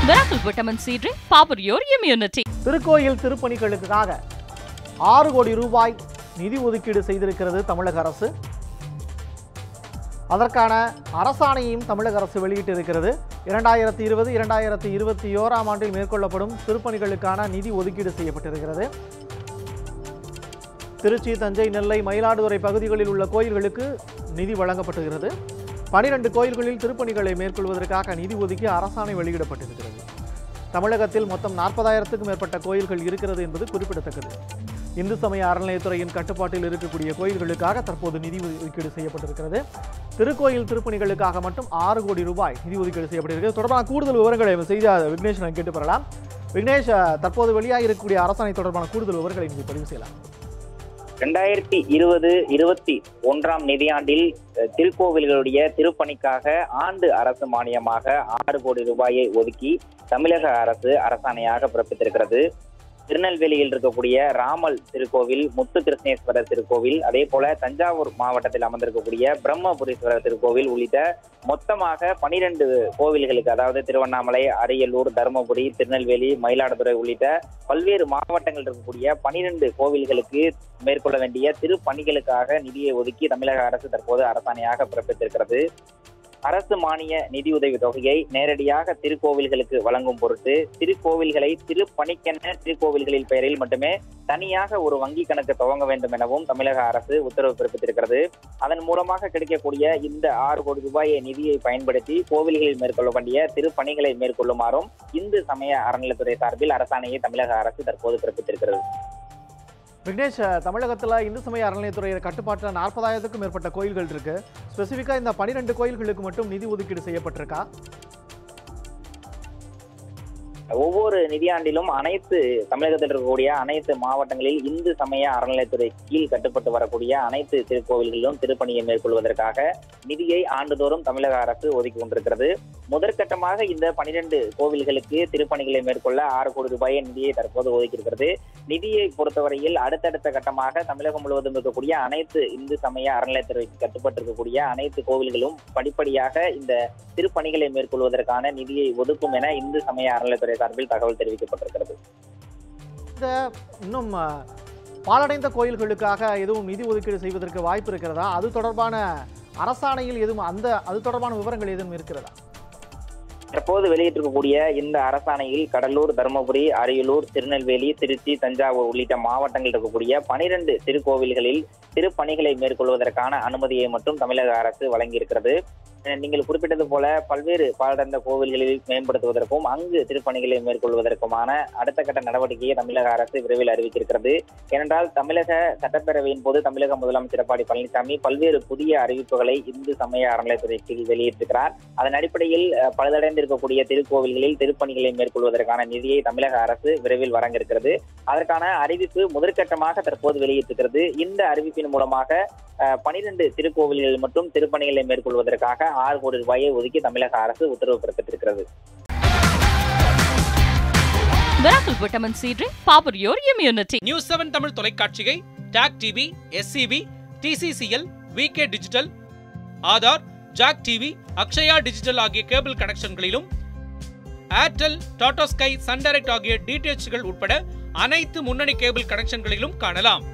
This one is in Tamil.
Miracle Vitamin C Drink, power your immunity. திருக்கோயில் திருப்பணிகளுக்காக ஆறு கோடி ரூபாய் நிதி ஒதுக்கீடு செய்திருக்கிறது தமிழக அரசு அதற்கான அரசாணையையும் தமிழக அரசு வெளியிட்டிருக்கிறது இரண்டாயிரத்தி இருபது இரண்டாயிரத்தி இருபத்தி ஓராம் ஆண்டில் மேற்கொள்ளப்படும் திருப்பணிகளுக்கான நிதி ஒதுக்கீடு செய்யப்பட்டிருக்கிறது திருச்சி தஞ்சை நெல்லை மயிலாடுதுறை பகுதிகளில் உள்ள கோயில்களுக்கு நிதி வழங்கப்பட்டுகிறது பனிரெண்டு கோயில்களில் திருப்பணிகளை மேற்கொள்வதற்காக நிதி ஒதுக்கி அரசாணை வெளியிடப்பட்டிருக்கிறது தமிழகத்தில் மொத்தம் நாற்பதாயிரத்துக்கும் மேற்பட்ட கோயில்கள் இருக்கிறது என்பது குறிப்பிடத்தக்கது இந்து சமய அறநிலையத்துறையின் கட்டுப்பாட்டில் இருக்கக்கூடிய கோயில்களுக்காக தற்போது நிதி ஒதுக்கீடு செய்யப்பட்டிருக்கிறது திருக்கோயில் திருப்பணிகளுக்காக மட்டும் ஆறு கோடி ரூபாய் நிதி ஒதுக்கீடு செய்யப்பட்டிருக்கிறது தொடர்பான கூடுதல் விவரங்களை செய்தியாளர் விக்னேஷ் நான் கேட்டு பெறலாம் விக்னேஷ் தற்போது வெளியாக இருக்கக்கூடிய அரசாணை தொடர்பான கூடுதல் விவரங்களை நீங்கள் பதிவு செய்யலாம் ரெண்டாயிரத்தி இருபது இருபத்தி ஒன்றாம் நிதியாண்டில் அஹ், திருக்கோவில்களுடைய திருப்பணிக்காக ஆண்டு அரசு மானியமாக ஆறு கோடி ரூபாயை ஒதுக்கி தமிழக அரசு அரசாணையாக பிறப்பித்திருக்கிறது திருநெல்வேலியில் இருக்கக்கூடிய ராமல் திருக்கோவில் முத்து கிருஷ்ணேஸ்வரர் திருக்கோவில் அதே போல தஞ்சாவூர் மாவட்டத்தில் அமர்ந்திருக்கக்கூடிய பிரம்மபுரீஸ்வரர் திருக்கோவில் உள்ளிட்ட மொத்தமாக பனிரெண்டு கோவில்களுக்கு அதாவது திருவண்ணாமலை அரியலூர் தருமபுரி திருநெல்வேலி மயிலாடுதுறை உள்ளிட்ட பல்வேறு மாவட்டங்கள் இருக்கக்கூடிய பனிரெண்டு கோவில்களுக்கு மேற்கொள்ள வேண்டிய திருப்பணிகளுக்காக நிதியை ஒதுக்கி தமிழக அரசு தற்போது அரசாணையாக பிறப்பித்திருக்கிறது அரசு மானிய நிதியுதவி தொகையை நேரடியாக திருக்கோவில்களுக்கு வழங்கும் பொருட்டு திருக்கோவில்களை திருப்பணிக்கென திருக்கோவில்களின் பெயரில் மட்டுமே தனியாக ஒரு வங்கி கணக்கு துவங்க வேண்டும் எனவும் தமிழக அரசு உத்தரவு பிறப்பித்திருக்கிறது அதன் மூலமாக கிடைக்கக்கூடிய இந்த ஆறு கோடி ரூபாயை நிதியை பயன்படுத்தி கோவில்களில் மேற்கொள்ள வேண்டிய திருப்பணிகளை மேற்கொள்ளுமாறும் இந்து சமய அறநிலைத்துறை சார்பில் அரசாணையை தமிழக அரசு தற்போது பிறப்பித்திருக்கிறது விக்னேஷ் தமிழகத்தில் இந்து சமய அறநிலையத்துறை கட்டுப்பாட்டில் நாற்பதாயிரத்துக்கும் மேற்பட்ட கோயில்கள் இருக்கு ஸ்பெசிஃபிக்காக இந்த பனிரெண்டு கோயில்களுக்கு மட்டும் நிதி ஒதுக்கீடு செய்யப்பட்டிருக்கா ஒவ்வொரு நிதியாண்டிலும் அனைத்து தமிழகத்தில் இருக்கக்கூடிய அனைத்து மாவட்டங்களில் இந்து சமய அறநிலைத்துறை கீழ் கட்டுப்பட்டு வரக்கூடிய அனைத்து திருக்கோவில்களிலும் திருப்பணியை மேற்கொள்வதற்காக நிதியை ஆண்டுதோறும் தமிழக அரசு ஒதுக்கி கொண்டிருக்கிறது முதற்கட்டமாக இந்த பனிரெண்டு கோவில்களுக்கு திருப்பணிகளை மேற்கொள்ள ஆறு கோடி ரூபாயை நிதியை தற்போது ஒதுக்கியிருக்கிறது நிதியை பொறுத்தவரையில் அடுத்தடுத்த கட்டமாக தமிழகம் முழுவதும் இருக்கக்கூடிய அனைத்து இந்து சமய அறநிலையத்துறைக்கு கட்டுப்பட்டு இருக்கக்கூடிய அனைத்து கோவில்களும் படிப்படியாக இந்த திருப்பணிகளை மேற்கொள்வதற்கான நிதியை ஒதுக்கும் என இந்து சமய அறநிலையத்துறை சார்பில் தகவல் தெரிவிக்கப்பட்டிருக்கிறது இந்த இன்னும் அஹ், பாழடைந்த கோயில்களுக்காக எதுவும் நிதி ஒதுக்கீடு செய்வதற்கு வாய்ப்பு இருக்கிறதா அது தொடர்பான அரசாணையில் எதுவும் அந்த அது தொடர்பான விவரங்கள் எதுவும் இருக்கிறதா தற்போது வெளியிட்டிருக்கக்கூடிய இந்த அரசாணையில் கடலூர் தருமபுரி அரியலூர் திருநெல்வேலி திருச்சி தஞ்சாவூர் உள்ளிட்ட மாவட்டங்கள் இருக்கக்கூடிய பனிரெண்டு திருக்கோவில்களில் திருப்பணிகளை மேற்கொள்வதற்கான அனுமதியை மட்டும் தமிழக அரசு வழங்கியிருக்கிறது அஹ் நீங்கள் குறிப்பிட்டது போல பல்வேறு பாழடைந்த கோவில்களில் மேம்படுத்துவதற்கும் அங்கு திருப்பணிகளை மேற்கொள்வதற்குமான அடுத்த கட்ட நடவடிக்கையை தமிழக அரசு விரைவில் அறிவித்திருக்கிறது ஏனென்றால் தமிழக சட்டப்பேரவையின் போது தமிழக முதலமைச்சர் எடப்பாடி பழனிசாமி பல்வேறு புதிய அறிவிப்புகளை இந்து சமய அறநிலையத்துறை கீழ் வெளியிட்டிருக்கிறார் அதன் அடிப்படையில் அஹ், பழுதடைந்திருக்கக்கூடிய திருக்கோவில்களில் திருப்பணிகளை மேற்கொள்வதற்கான நிதியை தமிழக அரசு விரைவில் வழங்க இருக்கிறது அதற்கான அறிவிப்பு முதற்கட்டமாக தற்போது வெளியிட்டிருக்கிறது இந்த அறிவிப்பின் மூலமாக பனிரெண்டு திருக்கோவில்களில் மட்டும் திருப்பணிகளை மேற்கொள்வதற்காக ஆறு கோடி ரூபாயை ஒதுக்கி தமிழக அரசு உத்தரவு பிறப்பித்திருக்கிறது Miracle Vitamin C Drink, power your immunity. News seven Tamil தொலைக்காட்சியை TAC TV SCV TCCL VK digital ஆதார் ஜாக் டிவி அக்ஷயா டிஜிட்டல் ஆகிய கேபிள் கனெக்ஷன்களிலும் Airtel Tata Sky Sun Direct ஆகிய டிடிஎச்கள் உட்பட அனைத்து முன்னணி கேபிள் கனெக்ஷன்களிலும் காணலாம்